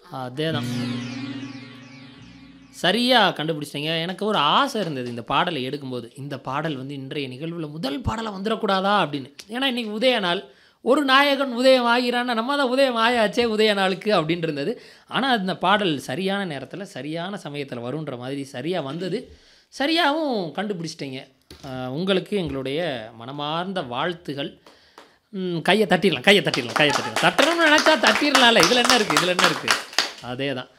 அதேதான். சரியா கண்டுபிடிச்சிட்டீங்க. எனக்கு ஒரு ஆசை இருந்தது இந்த பாடலை எடுக்கும்போது. இந்த பாடல் வந்து இன்றைய நிகழ்வுல முதல் பாடலா வந்துறக்கூடாதா அப்படின்னு. ஏன்னா இன்னைக்கு உதய நாள். ஒரு நாயகன் உதயம் ஆகிறான்னா, நம்ம தான் உதயம் ஆயாச்சே உதய நாளுக்கு அப்படின்னு இருந்தது. ஆனா அந்த பாடல் சரியான நேரத்தில, சரியான சமயத்தில வருன்ற மாதிரி சரியா வந்தது. சரியாவும் கண்டுபிடிச்சிட்டீங்க. அ உங்களுக்கு எங்களுடைய மனமார்ந்த வாழ்த்துகள். ம் கைய தட்டிடலாம் கைய தட்டிடலாம் கைய தட்டிடலாம். தட்டணும்னு நெனச்சா தட்டிரலாம்ல. இதில என்ன இருக்கு இதில என்ன இருக்கு? அதேதான்.